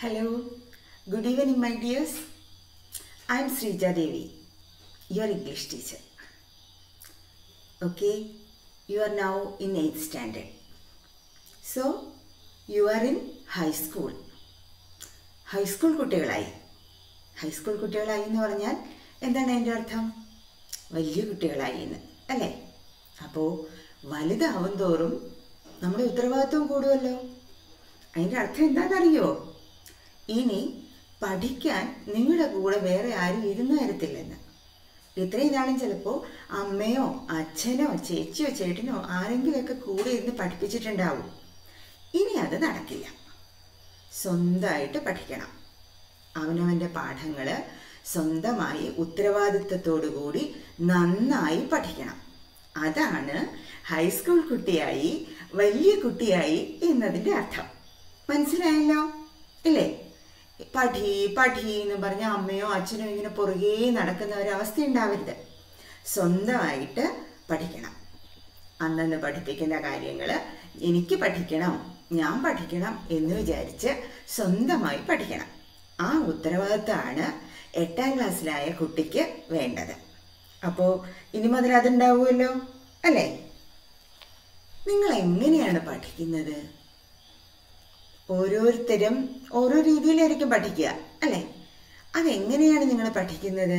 Hello, good evening, my dears. I am Srija Devi, your English teacher. Okay, you are now in 8th standard. So, you are in high school. High school കുട്ടികളായി high school കുട്ടികളായി എന്ന് പറഞ്ഞാൽ എന്താണ് അതിൻ്റെ അർത്ഥം വലിയ കുട്ടികളായി എന്ന് അല്ലേ അപ്പോൾ വലുതാവും തോറും നമ്മുടെ ഉത്തരവാദിത്വം കൂടുമല്ലോ അതിൻ്റെ അർത്ഥം എന്താണെന്നറിയോ ഇനി പഠിക്കാൻ നിങ്ങളുടെ കൂടെ വേറെ ആരും ഇരുന്ന് തരത്തില്ലെന്ന് ഇത്രയും നാളും ചിലപ്പോൾ അമ്മയോ അച്ഛനോ ചേച്ചിയോ ചേട്ടനോ ആരെങ്കിലുമൊക്കെ കൂടെ ഇരുന്ന് പഠിപ്പിച്ചിട്ടുണ്ടാവും ഇനി അത് നടക്കില്ല സ്വന്തമായിട്ട് പഠിക്കണം അവനവൻ്റെ പാഠങ്ങൾ സ്വന്തമായി ഉത്തരവാദിത്വത്തോടു കൂടി നന്നായി പഠിക്കണം അതാണ് ഹൈസ്കൂൾ കുട്ടിയായി വലിയ കുട്ടിയായി എന്നതിൻ്റെ അർത്ഥം മനസ്സിലായല്ലോ ഇല്ലേ പഠി പഠി എന്ന് പറഞ്ഞ അമ്മയോ അച്ഛനോ ഇങ്ങനെ പുറകെ നടക്കുന്ന ഒരവസ്ഥ ഉണ്ടാവരുത് സ്വന്തമായിട്ട് പഠിക്കണം അന്നന്ന് പഠിപ്പിക്കുന്ന കാര്യങ്ങൾ എനിക്ക് പഠിക്കണം ഞാൻ പഠിക്കണം എന്ന് വിചാരിച്ച് സ്വന്തമായി പഠിക്കണം ആ ഉത്തരവാദിത്തമാണ് എട്ടാം ക്ലാസ്സിലായ കുട്ടിക്ക് വേണ്ടത് അപ്പോൾ ഇനി മുതൽ അതുണ്ടാവുമല്ലോ അല്ലേ നിങ്ങൾ എങ്ങനെയാണ് പഠിക്കുന്നത് ഓരോരുത്തരും ഓരോ രീതിയിലായിരിക്കും പഠിക്കുക അല്ലേ അതെങ്ങനെയാണ് നിങ്ങൾ പഠിക്കുന്നത്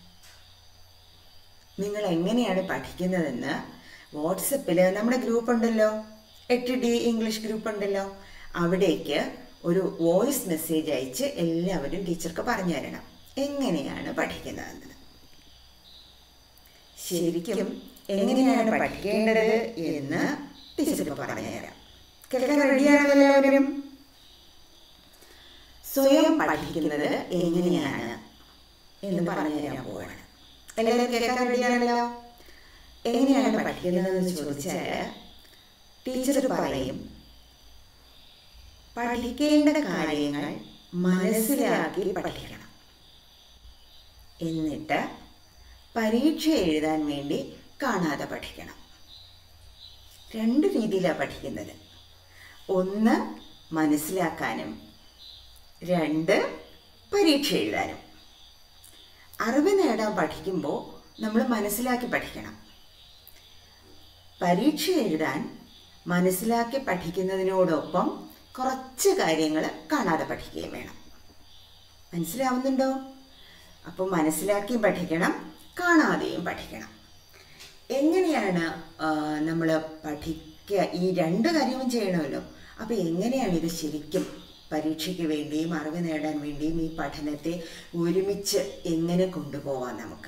നിങ്ങൾ എങ്ങനെയാണ് പഠിക്കുന്നതെന്ന് വാട്സപ്പിൽ നമ്മുടെ ഗ്രൂപ്പ് ഉണ്ടല്ലോ എട്ട് ഡി ഇംഗ്ലീഷ് ഗ്രൂപ്പ് ഉണ്ടല്ലോ അവിടേക്ക് ഒരു വോയിസ് മെസ്സേജ് അയച്ച് എല്ലാവരും ടീച്ചർക്ക് പറഞ്ഞു തരണം എങ്ങനെയാണ് പഠിക്കുന്നതെന്ന് ശരിക്കും എങ്ങനെയാണ് പഠിക്കേണ്ടത് എന്ന് ടീച്ചർക്ക് പറഞ്ഞു തരാം കേൾക്കാൻ റെഡിയാണ് എല്ലാവരും സ്വയം പഠിക്കുന്നത് എങ്ങനെയാണ് എന്ന് പറഞ്ഞു തരാൻ പോവാണ് എല്ലാവരും കേൾക്കാൻ റെഡിയാണല്ലോ എങ്ങനെയാണ് പഠിക്കുന്നതെന്ന് ചോദിച്ചാൽ ടീച്ചർ പറയും പഠിക്കേണ്ട കാര്യങ്ങൾ മനസ്സിലാക്കി പഠിക്കണം എന്നിട്ട് പരീക്ഷ എഴുതാൻ വേണ്ടി കാണാതെ പഠിക്കണം രണ്ട് രീതിയിലാണ് പഠിക്കുന്നത് ഒന്ന് മനസ്സിലാക്കാനും രണ്ട് പരീക്ഷ എഴുതാനും അറിവ് നേടാൻ പഠിക്കുമ്പോൾ നമ്മൾ മനസ്സിലാക്കി പഠിക്കണം പരീക്ഷ എഴുതാൻ മനസ്സിലാക്കി പഠിക്കുന്നതിനോടൊപ്പം കുറച്ച് കാര്യങ്ങൾ കാണാതെ പഠിക്കുകയും വേണം മനസ്സിലാവുന്നുണ്ടോ അപ്പോൾ മനസ്സിലാക്കിയും പഠിക്കണം കാണാതെയും പഠിക്കണം എങ്ങനെയാണ് നമ്മൾ പഠിക്കുക ഈ രണ്ട് കാര്യവും ചെയ്യണമല്ലോ അപ്പോൾ എങ്ങനെയാണ് ഇത് ശരിക്കും പരീക്ഷയ്ക്ക് വേണ്ടിയും അറിവ് നേടാൻ വേണ്ടിയും ഈ പഠനത്തെ ഒരുമിച്ച് എങ്ങനെ കൊണ്ടുപോകാം നമുക്ക്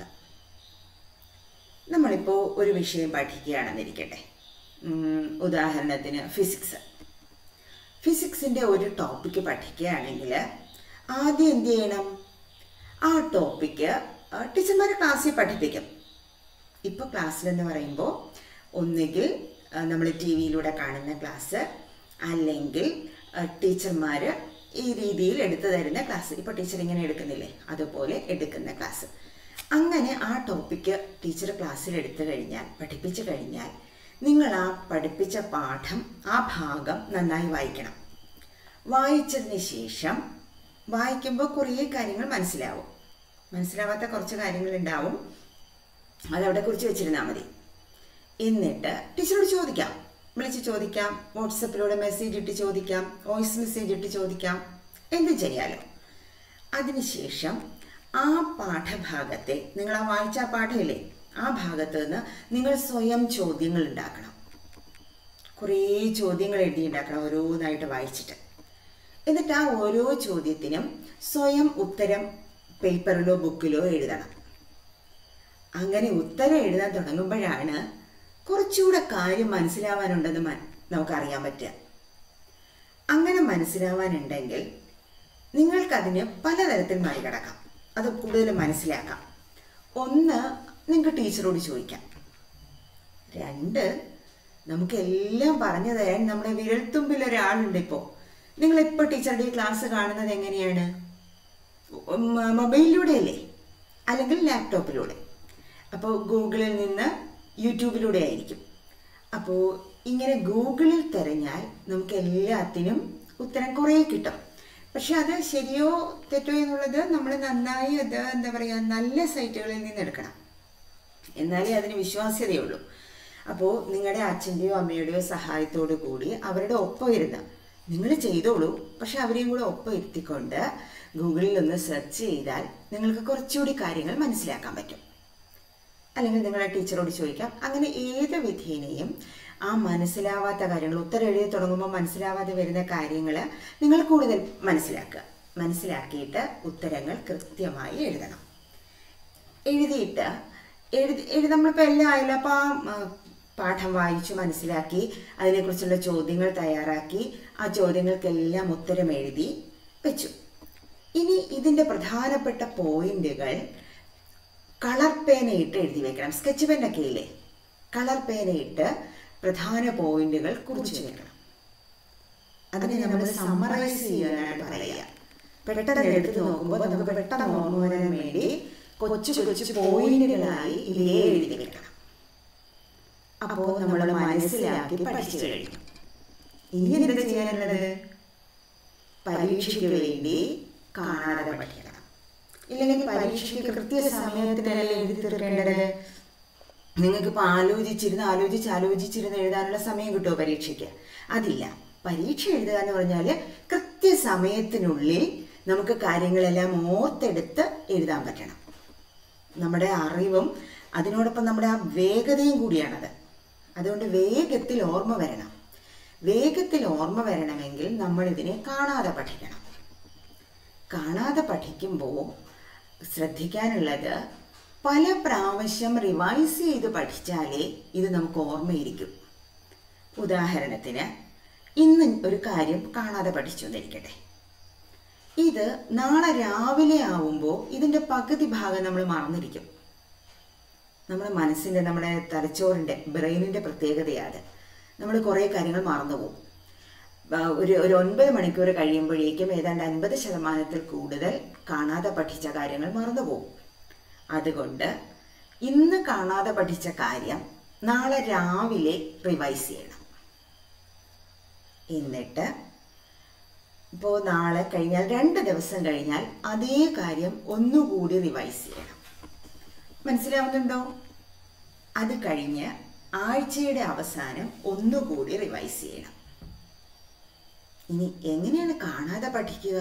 നമ്മളിപ്പോൾ ഒരു വിഷയം പഠിക്കുകയാണെന്നിരിക്കട്ടെ ഉദാഹരണത്തിന് ഫിസിക്സ് ഫിസിക്സിൻ്റെ ഒരു ടോപ്പിക്ക് പഠിക്കുകയാണെങ്കിൽ ആദ്യം എന്ത് ചെയ്യണം ആ ടോപ്പിക്ക് ടീച്ചർമാർ ക്ലാസ്സിൽ പഠിപ്പിക്കും ഇപ്പോൾ ക്ലാസ്സിലെന്ന് പറയുമ്പോൾ ഒന്നുകിൽ നമ്മൾ ടി വിയിലൂടെ കാണുന്ന ക്ലാസ് അല്ലെങ്കിൽ ടീച്ചർമാർ ഈ രീതിയിൽ എടുത്തു തരുന്ന ക്ലാസ് ഇപ്പോൾ ടീച്ചർ ഇങ്ങനെ എടുക്കുന്നില്ലേ അതുപോലെ എടുക്കുന്ന ക്ലാസ് അങ്ങനെ ആ ടോപ്പിക്ക് ടീച്ചർ ക്ലാസ്സിൽ എടുത്തു കഴിഞ്ഞാൽ പഠിപ്പിച്ചു കഴിഞ്ഞാൽ നിങ്ങൾ ആ പഠിപ്പിച്ച പാഠം ആ ഭാഗം നന്നായി വായിക്കണം വായിച്ചതിന് ശേഷം വായിക്കുമ്പോൾ കുറേ കാര്യങ്ങൾ മനസ്സിലാവും മനസ്സിലാവാത്ത കുറച്ച് കാര്യങ്ങൾ ഉണ്ടാവും അതവിടെ കുറിച്ച് വെച്ചിരുന്നാൽ മതി എന്നിട്ട് ടീച്ചറോട് ചോദിക്കാം വിളിച്ച് ചോദിക്കാം വാട്സപ്പിലൂടെ മെസ്സേജ് ഇട്ട് ചോദിക്കാം വോയിസ് മെസ്സേജ് ഇട്ട് ചോദിക്കാം എന്ത് ചെയ്യാലോ അതിനുശേഷം ആ പാഠഭാഗത്തെ നിങ്ങൾ ആ വായിച്ച ആ പാഠമില്ലേ ആ ഭാഗത്ത് നിന്ന് നിങ്ങൾ സ്വയം ചോദ്യങ്ങൾ ഉണ്ടാക്കണം കുറേ ചോദ്യങ്ങൾ എഴുതി ഉണ്ടാക്കണം ഓരോന്നായിട്ട് വായിച്ചിട്ട് എന്നിട്ട് ആ ഓരോ ചോദ്യത്തിനും സ്വയം ഉത്തരം പേപ്പറിലോ ബുക്കിലോ എഴുതണം അങ്ങനെ ഉത്തരം എഴുതാൻ തുടങ്ങുമ്പോഴാണ് കുറച്ചുകൂടെ കാര്യം മനസ്സിലാവാനുണ്ടെന്ന് നമുക്കറിയാൻ പറ്റുക അങ്ങനെ മനസ്സിലാവാനുണ്ടെങ്കിൽ നിങ്ങൾക്കതിന് പലതരത്തിൽ മറികടക്കാം അത് കൂടുതൽ മനസ്സിലാക്കാം ഒന്ന് നിങ്ങൾക്ക് ടീച്ചറോട് ചോദിക്കാം രണ്ട് നമുക്കെല്ലാം പറഞ്ഞു തരാൻ നമ്മുടെ വിരൽത്തുമ്പിൽ ഒരാളുണ്ട് ഇപ്പോൾ നിങ്ങളിപ്പോൾ ടീച്ചറുടെ ഈ ക്ലാസ് കാണുന്നത് എങ്ങനെയാണ് മൊബൈലിലൂടെ അല്ലേ അല്ലെങ്കിൽ ലാപ്ടോപ്പിലൂടെ അപ്പോൾ ഗൂഗിളിൽ നിന്ന് യൂട്യൂബിലൂടെ ആയിരിക്കും അപ്പോൾ ഇങ്ങനെ ഗൂഗിളിൽ തിരഞ്ഞാൽ നമുക്ക് എല്ലാത്തിനും ഉത്തരം കുറേ കിട്ടും പക്ഷെ അത് ശരിയോ തെറ്റോ എന്നുള്ളത് നമ്മൾ നന്നായി അത് എന്താ പറയുക നല്ല സൈറ്റുകളിൽ നിന്ന് എടുക്കണം എന്നാലേ അതിന് വിശ്വാസ്യതയുള്ളൂ അപ്പോൾ നിങ്ങളുടെ അച്ഛൻ്റെയോ അമ്മയുടെയോ സഹായത്തോടു കൂടി അവരുടെ ഒപ്പം ഇരുന്ന് നിങ്ങൾ ചെയ്തോളൂ പക്ഷെ അവരെയും കൂടെ ഒപ്പം ഇരുത്തിക്കൊണ്ട് ഗൂഗിളിൽ ഒന്ന് സെർച്ച് ചെയ്താൽ നിങ്ങൾക്ക് കുറച്ചുകൂടി കാര്യങ്ങൾ മനസ്സിലാക്കാൻ പറ്റും അല്ലെങ്കിൽ നിങ്ങളെ ടീച്ചറോട് ചോദിക്കാം അങ്ങനെ ഏത് വിധേനയും ആ മനസ്സിലാവാത്ത കാര്യങ്ങൾ ഉത്തരം എഴുതി തുടങ്ങുമ്പോൾ മനസ്സിലാവാതെ വരുന്ന കാര്യങ്ങൾ നിങ്ങൾ കൂടുതൽ മനസ്സിലാക്കുക മനസ്സിലാക്കിയിട്ട് ഉത്തരങ്ങൾ കൃത്യമായി എഴുതണം എഴുതിയിട്ട് എഴുതി എഴുതി നമ്മളിപ്പോൾ എല്ലാം ആയാലും അപ്പോൾ ആ ആ, പാഠം വായിച്ചു മനസ്സിലാക്കി അതിനെക്കുറിച്ചുള്ള ചോദ്യങ്ങൾ തയ്യാറാക്കി ആ ചോദ്യങ്ങൾക്കെല്ലാം ഉത്തരം എഴുതി വെച്ചു ഇനി ഇതിൻ്റെ പ്രധാനപ്പെട്ട പോയിന്റുകൾ കളർ പേനയിട്ട് എഴുതി വെക്കണം സ്കെച്ച് പെന്നൊക്കെ ഇല്ലേ കളർ പേനയിട്ട് പ്രധാന പോയിന്റുകൾ കുറിച്ച് വെക്കണം അതിനെ നമ്മൾ സമ്മറൈസ് ചെയ്യാനാണ് പറയുക പെട്ടെന്ന് എടുത്ത് നോക്കുമ്പോൾ നമുക്ക് പെട്ടെന്ന് ഓർമ്മ വരാൻ വേണ്ടി കൊച്ചു കൊച്ചു പോയിന്റുകളായി ഇവയെ എഴുതി വെക്കണം അപ്പോൾ നമ്മൾ മനസ്സിലാക്കി പഠിച്ചു കഴിഞ്ഞു ഇനി എന്താ ചെയ്യാനുള്ളത് പരീക്ഷയ്ക്ക് വേണ്ടി കാണാതെ പഠിക്കണം ഇല്ലെങ്കിൽ പരീക്ഷയ്ക്ക് കൃത്യസമയത്തിനല്ലേ എഴുതി തീർക്കേണ്ടത് നിങ്ങൾക്കിപ്പോൾ ആലോചിച്ചിരുന്ന് ആലോചിച്ച് ആലോചിച്ചിരുന്ന് എഴുതാനുള്ള സമയം കിട്ടുമോ പരീക്ഷയ്ക്ക് അതില്ല പരീക്ഷ എഴുതുക എന്ന് പറഞ്ഞാൽ കൃത്യസമയത്തിനുള്ളിൽ നമുക്ക് കാര്യങ്ങളെല്ലാം ഓർത്തെടുത്ത് എഴുതാൻ പറ്റണം നമ്മുടെ അറിവും അതിനോടൊപ്പം നമ്മുടെ ആ വേഗതയും കൂടിയാണത് അതുകൊണ്ട് വേഗത്തിൽ ഓർമ്മ വരണം വേഗത്തിൽ ഓർമ്മ വരണമെങ്കിൽ നമ്മൾ ഇതിനെ കാണാതെ പഠിക്കണം കാണാതെ പഠിക്കുമ്പോൾ ശ്രദ്ധിക്കാനുള്ളത് പല പ്രാവശ്യം റിവൈസ് ചെയ്ത് പഠിച്ചാലേ ഇത് നമുക്ക് ഓർമ്മയിരിക്കും ഉദാഹരണത്തിന് ഇന്ന് ഒരു കാര്യം കാണാതെ പഠിച്ചു എന്നിരിക്കട്ടെ ഇത് നാളെ രാവിലെ ആവുമ്പോൾ ഇതിൻ്റെ പകുതി ഭാഗം നമ്മൾ മറന്നിരിക്കും നമ്മുടെ മനസ്സിൻ്റെ നമ്മുടെ തലച്ചോറിൻ്റെ ബ്രെയിനിൻ്റെ പ്രത്യേകതയാണ് നമ്മൾ കുറേ കാര്യങ്ങൾ മറന്നുപോകും ആ, ഒരു ഒരു ഒൻപത് മണിക്കൂർ കഴിയുമ്പോഴേക്കും ഏതാണ്ട് അൻപത് ശതമാനത്തിൽ കൂടുതൽ കാണാതെ പഠിച്ച കാര്യങ്ങൾ മറന്നുപോകും അതുകൊണ്ട് ഇന്ന് കാണാതെ പഠിച്ച കാര്യം നാളെ രാവിലെ റിവൈസ് ചെയ്യണം എന്നിട്ട് ഇപ്പോൾ നാളെ കഴിഞ്ഞാൽ രണ്ട് ദിവസം കഴിഞ്ഞാൽ അതേ കാര്യം ഒന്നുകൂടി റിവൈസ് ചെയ്യണം മനസ്സിലാവുന്നുണ്ടോ അത് കഴിഞ്ഞ് ആഴ്ചയുടെ അവസാനം ഒന്നുകൂടി റിവൈസ് ചെയ്യണം ഇനി എങ്ങനെയാണ് കാണാതെ പഠിക്കുക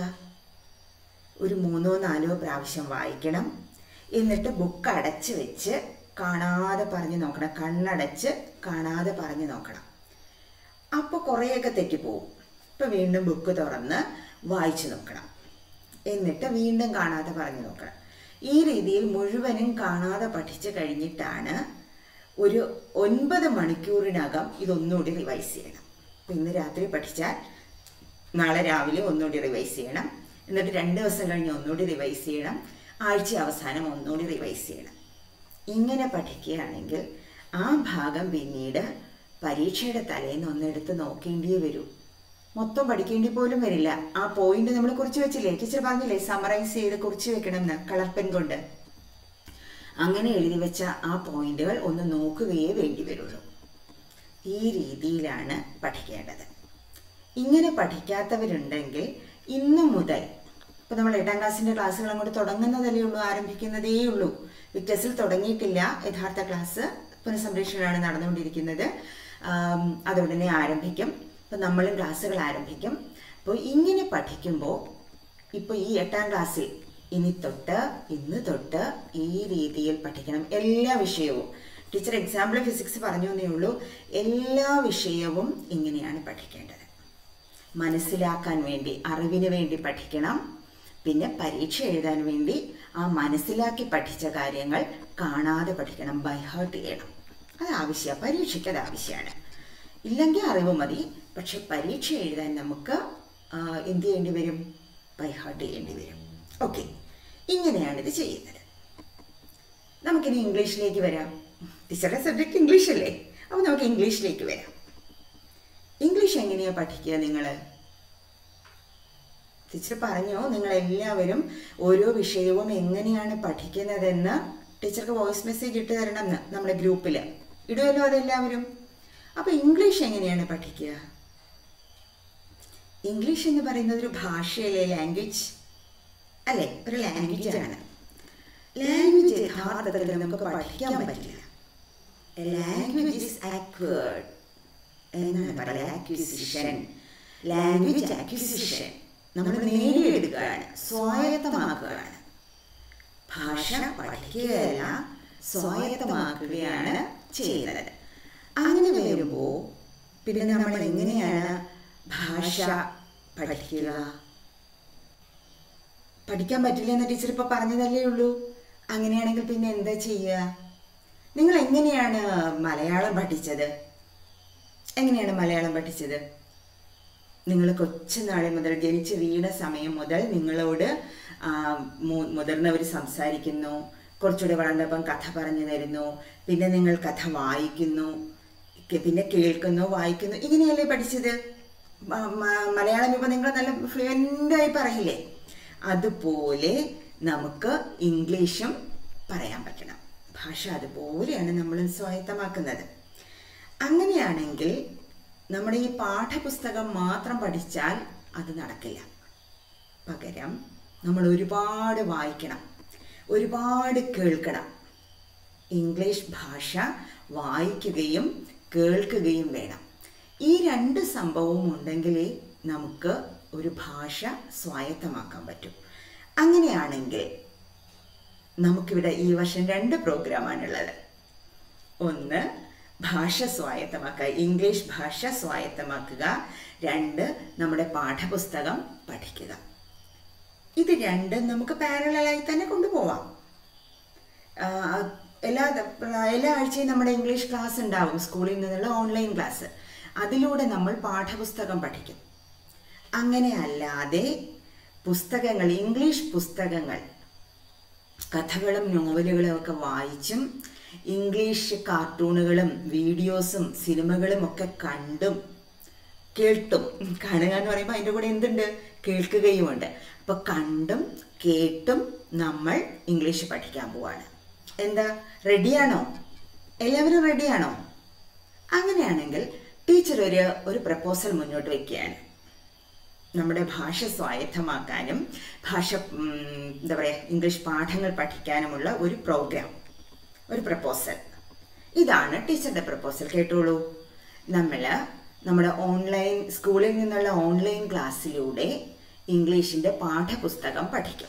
ഒരു മൂന്നോ നാലോ പ്രാവശ്യം വായിക്കണം എന്നിട്ട് ബുക്ക് അടച്ച് വെച്ച് കാണാതെ പറഞ്ഞു നോക്കണം കണ്ണടച്ച് കാണാതെ പറഞ്ഞു നോക്കണം അപ്പോൾ കുറേയൊക്കെ തെറ്റിപ്പോവും ഇപ്പം വീണ്ടും ബുക്ക് തുറന്ന് വായിച്ചു നോക്കണം എന്നിട്ട് വീണ്ടും കാണാതെ പറഞ്ഞു നോക്കണം ഈ രീതിയിൽ മുഴുവനും കാണാതെ പഠിച്ചു കഴിഞ്ഞിട്ടാണ് ഒരു ഒൻപത് മണിക്കൂറിനകം ഇതൊന്നുകൂടി റിവൈസ് ചെയ്യണം അപ്പം ഇന്ന് രാത്രി പഠിച്ചാൽ നാളെ രാവിലെ ഒന്നുകൂടി റിവൈസ് ചെയ്യണം എന്നിട്ട് രണ്ട് ദിവസം കഴിഞ്ഞ് ഒന്നുകൂടി റിവൈസ് ചെയ്യണം ആഴ്ച അവസാനം ഒന്നുകൂടി റിവൈസ് ചെയ്യണം ഇങ്ങനെ പഠിക്കുകയാണെങ്കിൽ ആ ഭാഗം പിന്നീട് പരീക്ഷയുടെ തലേന്ന് ഒന്നെടുത്ത് നോക്കേണ്ടിയേ വരൂ മൊത്തം പഠിക്കേണ്ടി പോലും വരില്ല ആ പോയിന്റ് നമ്മൾ കുറിച്ച് വെച്ചില്ലേ ടീച്ചർ പറഞ്ഞില്ലേ സമറൈസ് ചെയ്ത് കുറിച്ച് വെക്കണം എന്ന് കളർ പെൻ കൊണ്ട് അങ്ങനെ എഴുതി വെച്ച ആ പോയിന്റുകൾ ഒന്ന് നോക്കുകയേ വേണ്ടി വരുള്ളൂ ഈ രീതിയിലാണ് പഠിക്കേണ്ടത് ഇങ്ങനെ പഠിക്കാത്തവരുണ്ടെങ്കിൽ ഇന്നു മുതൽ ഇപ്പം നമ്മൾ എട്ടാം ക്ലാസ്സിൻ്റെ ക്ലാസ്സുകൾ അങ്ങോട്ട് തുടങ്ങുന്നതല്ലേ ഉള്ളൂ ആരംഭിക്കുന്നതേ ഉള്ളൂ വിക്ടസിൽ തുടങ്ങിയിട്ടില്ല യഥാർത്ഥ ക്ലാസ് പുനഃസംരക്ഷണമാണ് നടന്നുകൊണ്ടിരിക്കുന്നത് ആം, അതുടനെ ആരംഭിക്കും അപ്പം നമ്മളും ക്ലാസ്സുകൾ ആരംഭിക്കും അപ്പോൾ ഇങ്ങനെ പഠിക്കുമ്പോൾ ഇപ്പോൾ ഈ എട്ടാം ക്ലാസ്സിൽ ഇനി തൊട്ട് ഇന്ന് തൊട്ട് ഈ രീതിയിൽ പഠിക്കണം എല്ലാ വിഷയവും ടീച്ചർ എക്സാമ്പിൾ ഫിസിക്സ് പറഞ്ഞു എന്നേ ഉള്ളൂ എല്ലാ വിഷയവും ഇങ്ങനെയാണ് പഠിക്കേണ്ടത് മനസ്സിലാക്കാൻ വേണ്ടി അറിവിന് വേണ്ടി പഠിക്കണം പിന്നെ പരീക്ഷ എഴുതാൻ വേണ്ടി ആ മനസ്സിലാക്കി പഠിച്ച കാര്യങ്ങൾ കാണാതെ പഠിക്കണം ബൈ ഹാർട്ട് ചെയ്യണം അത് ആവശ്യമാണ് പരീക്ഷയ്ക്ക് അത് ആവശ്യമാണ് ഇല്ലെങ്കിൽ അറിവ് മതി പക്ഷെ പരീക്ഷ എഴുതാൻ നമുക്ക് ആ, എന്ത് ചെയ്യേണ്ടി വരും ബൈ ഹാർട്ട് ചെയ്യേണ്ടി വരും ഓക്കെ ഇങ്ങനെയാണ് ഇത് ചെയ്യുന്നത് നമുക്കിനി ഇംഗ്ലീഷിലേക്ക് വരാം ടീച്ചറുടെ സബ്ജക്റ്റ് ഇംഗ്ലീഷ് അല്ലേ അപ്പോൾ നമുക്ക് ഇംഗ്ലീഷിലേക്ക് വരാം ഇംഗ്ലീഷ് എങ്ങനെയാണ് പഠിക്കുക നിങ്ങൾ ടീച്ചർ പറഞ്ഞു നിങ്ങൾ എല്ലാവരും ഓരോ വിഷയവും എങ്ങനെയാണ് പഠിക്കുന്നതെന്ന് ടീച്ചർക്ക് വോയിസ് മെസ്സേജ് ഇട്ട് തരണം എന്ന് നമ്മുടെ ഗ്രൂപ്പിൽ ഇടുമല്ലോ അതെല്ലാവരും അപ്പോൾ ഇംഗ്ലീഷ് എങ്ങനെയാണ് പഠിക്കുക ഇംഗ്ലീഷ് എന്ന് പറയുന്നത് ഒരു ഭാഷയല്ലേ ലാംഗ്വേജ് അല്ലേ ഒരു ലാംഗ്വേജ് ആണ് ലാംഗ്വേജ് യഥാർത്ഥത്തിൽ നമുക്ക് പഠിക്കാൻ പറ്റില്ല ലാംഗ്വേജ് ഇസ് ആക്വേർഡ് എന്നാണ് പറയുക ആക്വിസിഷൻ ലാംഗ്വേജ് ആക്വിസിഷൻ നമ്മൾ നേടിയെടുക്കുകയാണ് സ്വായത്തമാക്കുകയാണ് ഭാഷ പഠിക്കുകയല്ല സ്വായത്തമാക്കുകയാണ് ചെയ്യുന്നത് അങ്ങനെ വരുമ്പോൾ പിന്നെ നമ്മൾ എങ്ങനെയാണ് ഭാഷ പഠിക്കുക പഠിക്കാൻ പറ്റില്ല എന്ന് ടീച്ചർ ഇപ്പോൾ പറഞ്ഞതല്ലേ ഉള്ളൂ അങ്ങനെയാണെങ്കിൽ പിന്നെ എന്താ ചെയ്യുക നിങ്ങൾ എങ്ങനെയാണ് മലയാളം പഠിച്ചത് എങ്ങനെയാണ് മലയാളം പഠിച്ചത് നിങ്ങൾ കൊച്ചുനാളിൽ മുതൽ ജനിച്ച് വീണ സമയം മുതൽ നിങ്ങളോട് ആ, മു- മുതിർന്നവർ സംസാരിക്കുന്നു കുറച്ചുകൂടെ വളർന്നപ്പം കഥ പറഞ്ഞു തരുന്നു പിന്നെ നിങ്ങൾ കഥ വായിക്കുന്നു കെ- പിന്നെ കേൾക്കുന്നു വായിക്കുന്നു ഇങ്ങനെയല്ലേ പഠിച്ചത് മ- മ- മലയാളം ഇപ്പം നിങ്ങൾ നല്ല ഫ്ലുവൻ്റായി പറയില്ലേ അതുപോലെ നമുക്ക് ഇംഗ്ലീഷും പറയാൻ പറ്റണം ഭാഷ അതുപോലെയാണ് നമ്മൾ സ്വായത്തമാക്കുന്നത് അങ്ങനെയാണെങ്കിൽ നമ്മുടെ ഈ പാഠപുസ്തകം മാത്രം പഠിച്ചാൽ അത് നടക്കില്ല പകരം നമ്മൾ ഒരുപാട് വായിക്കണം ഒരുപാട് കേൾക്കണം ഇംഗ്ലീഷ് ഭാഷ വായിക്കുകയും കേൾക്കുകയും വേണം ഈ രണ്ട് സംഭവവും ഉണ്ടെങ്കിലേ നമുക്ക് ഒരു ഭാഷ സ്വായത്തമാക്കാൻ പറ്റും അങ്ങനെയാണെങ്കിൽ നമുക്കിവിടെ ഈ വർഷം രണ്ട് പ്രോഗ്രാമാണുള്ളത് ഒന്ന് ഭാഷ സ്വായത്തമാക്കുക ഇംഗ്ലീഷ് ഭാഷ സ്വായത്തമാക്കുക രണ്ട് നമ്മുടെ പാഠപുസ്തകം പഠിക്കുക ഇത് രണ്ടും നമുക്ക് പാരലായി തന്നെ കൊണ്ടുപോവാം ആ, എല്ലാ എല്ലാ ആഴ്ചയും നമ്മുടെ ഇംഗ്ലീഷ് ക്ലാസ് ഉണ്ടാവും സ്കൂളിൽ നിന്നുള്ള ഓൺലൈൻ ക്ലാസ് അതിലൂടെ നമ്മൾ പാഠപുസ്തകം പഠിക്കും അങ്ങനെ അല്ലാതെ പുസ്തകങ്ങൾ ഇംഗ്ലീഷ് പുസ്തകങ്ങൾ കഥകളും നോവലുകളും ഒക്കെ വായിച്ചും ഇംഗ്ലീഷ് കാർട്ടൂണുകളും വീഡിയോസും സിനിമകളും ഒക്കെ കണ്ടും കേട്ടും കാണുക എന്ന് പറയുമ്പോൾ അതിൻ്റെ കൂടെ എന്തുണ്ട് കേൾക്കുകയുമുണ്ട് അപ്പോൾ കണ്ടും കേട്ടും നമ്മൾ ഇംഗ്ലീഷ് പഠിക്കാൻ പോവാണ് എന്താ റെഡിയാണോ എല്ലാവരും റെഡിയാണോ അങ്ങനെയാണെങ്കിൽ ടീച്ചർ ഒരു ഒരു പ്രപ്പോസൽ മുന്നോട്ട് വയ്ക്കുകയാണ് നമ്മുടെ ഭാഷ സ്വായത്തമാക്കാനും ഭാഷ ഉം, എന്താ പറയുക ഇംഗ്ലീഷ് പാഠങ്ങൾ പഠിക്കാനുമുള്ള ഒരു പ്രോഗ്രാം ഒരു പ്രപ്പോസൽ ഇതാണ് ടീച്ചറുടെ പ്രപ്പോസൽ കേട്ടോളൂ നമ്മൾ നമ്മുടെ ഓൺലൈൻ സ്കൂളിൽ നിന്നുള്ള ഓൺലൈൻ ക്ലാസ്സിലൂടെ ഇംഗ്ലീഷിൻ്റെ പാഠപുസ്തകം പഠിക്കും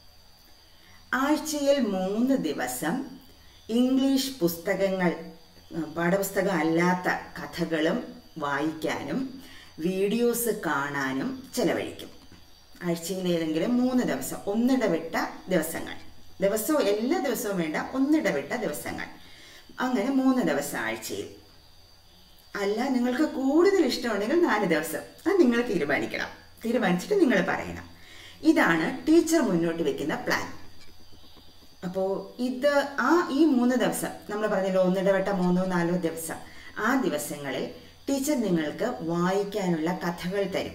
ആഴ്ചയിൽ മൂന്ന് ദിവസം ഇംഗ്ലീഷ് പുസ്തകങ്ങൾ ഉം, പാഠപുസ്തകം അല്ലാത്ത കഥകളും വായിക്കാനും വീഡിയോസ് കാണാനും ചെലവഴിക്കും ആഴ്ചയിൽ ഏതെങ്കിലും മൂന്ന് ദിവസം ഒന്നിടവിട്ട ദിവസങ്ങൾ ദിവസവും എല്ലാ ദിവസവും വേണ്ട ഒന്നിടവിട്ട ദിവസങ്ങൾ അങ്ങനെ മൂന്ന് ദിവസം ആഴ്ചയിൽ അല്ല നിങ്ങൾക്ക് കൂടുതൽ ഇഷ്ടമുണ്ടെങ്കിൽ നാല് ദിവസം അത് നിങ്ങൾ തീരുമാനിക്കണം തീരുമാനിച്ചിട്ട് നിങ്ങൾ പറയണം ഇതാണ് ടീച്ചർ മുന്നോട്ട് വെക്കുന്ന പ്ലാൻ അപ്പോൾ ഇത് ആ ഈ മൂന്ന് ദിവസം നമ്മൾ പറഞ്ഞല്ലോ ഒന്നിടവിട്ട മൂന്നോ നാലോ ദിവസം ആ ദിവസങ്ങളിൽ ടീച്ചർ നിങ്ങൾക്ക് വായിക്കാനുള്ള കഥകൾ തരും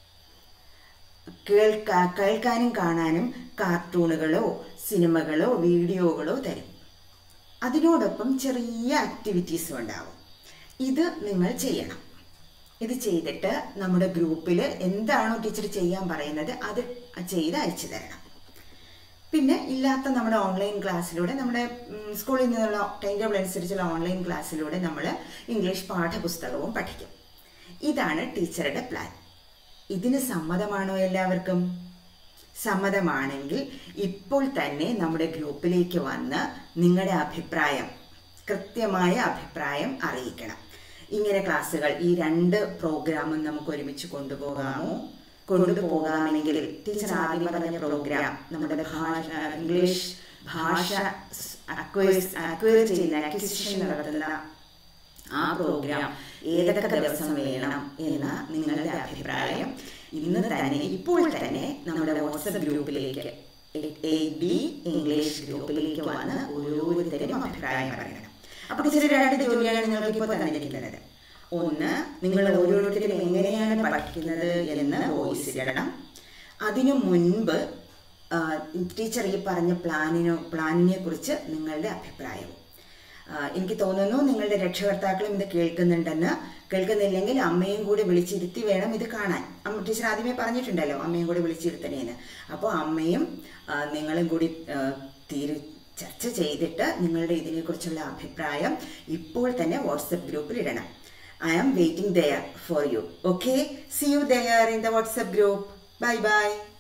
കേൾക്കാ കേൾക്കാനും കാണാനും കാർട്ടൂണുകളോ സിനിമകളോ വീഡിയോകളോ തരും അതിനോടൊപ്പം ചെറിയ ആക്ടിവിറ്റീസും ഉണ്ടാവും ഇത് നിങ്ങൾ ചെയ്യണം ഇത് ചെയ്തിട്ട് നമ്മുടെ ഗ്രൂപ്പിൽ എന്താണോ ടീച്ചർ ചെയ്യാൻ പറയുന്നത് അത് ചെയ്ത് അയച്ചു തരണം പിന്നെ ഇല്ലാത്ത നമ്മുടെ ഓൺലൈൻ ക്ലാസ്സിലൂടെ നമ്മുടെ ഉം, സ്കൂളിൽ നിന്നുള്ള ടൈം ടേബിൾ അനുസരിച്ചുള്ള ഓൺലൈൻ ക്ലാസ്സിലൂടെ നമ്മൾ ഇംഗ്ലീഷ് പാഠപുസ്തകവും പഠിക്കും ഇതാണ് ടീച്ചറുടെ പ്ലാൻ ഇതിന് സമ്മതമാണോ എല്ലാവർക്കും സമ്മതമാണെങ്കിൽ ഇപ്പോൾ തന്നെ നമ്മുടെ ഗ്രൂപ്പിലേക്ക് വന്ന് നിങ്ങളുടെ അഭിപ്രായം കൃത്യമായ അഭിപ്രായം അറിയിക്കണം ഇങ്ങനെ ക്ലാസ്സുകൾ ഈ രണ്ട് പ്രോഗ്രാമും നമുക്ക് ഒരുമിച്ച് കൊണ്ടുപോകാമോ കൊണ്ടുപോകാമെങ്കിൽ ടീച്ചർ ആദ്യം പറഞ്ഞ പ്രോഗ്രാം നമ്മുടെ ഭാഷ ഇംഗ്ലീഷ് ഭാഷ അക്വയർ ചെയ്യുന്ന അക്വിസിഷൻ നടത്തുന്ന ആ പ്രോഗ്രാം ഏതൊക്കെ ദിവസം വേണം എന്ന നിങ്ങളുടെ അഭിപ്രായം ഇന്ന് തന്നെ ഇപ്പോൾ തന്നെ നമ്മുടെ വാട്സപ്പ് ഗ്രൂപ്പിലേക്ക് എ ബി ഇംഗ്ലീഷ് ഗ്രൂപ്പിലേക്ക് വന്ന് ഓരോരുത്തരും അഭിപ്രായം പറയണം അപ്പോൾ ടീച്ചർ രണ്ട് ജോലിയാണ് നിങ്ങൾക്ക് ഇപ്പോൾ തന്നിരിക്കുന്നത് ഒന്ന് നിങ്ങൾ ഓരോരുത്തരും എങ്ങനെയാണ് പഠിക്കുന്നത് എന്ന് വോയിസ് ഇടണം അതിനു മുൻപ് ആ, ടീച്ചർ ഈ പറഞ്ഞ പ്ലാനിനോ പ്ലാനിനെ കുറിച്ച് നിങ്ങളുടെ അഭിപ്രായവും ആ, എനിക്ക് തോന്നുന്നു നിങ്ങളുടെ രക്ഷകർത്താക്കളും ഇത് കേൾക്കുന്നുണ്ടെന്ന് കേൾക്കുന്നില്ലെങ്കിൽ അമ്മയും കൂടി വിളിച്ചിരുത്തി വേണം ഇത് കാണാൻ അമ്മ ടീച്ചർ ആദ്യമേ പറഞ്ഞിട്ടുണ്ടല്ലോ അമ്മയും കൂടി വിളിച്ചിരുത്തണേന്ന് അപ്പോൾ അമ്മയും ആ, നിങ്ങളും കൂടി ആ, തീരു ചർച്ച ചെയ്തിട്ട് നിങ്ങളുടെ ഇതിനെക്കുറിച്ചുള്ള അഭിപ്രായം ഇപ്പോൾ തന്നെ വാട്സപ്പ് ഗ്രൂപ്പിൽ ഇടണം I am waiting there for you okay see you there in the WhatsApp group bye by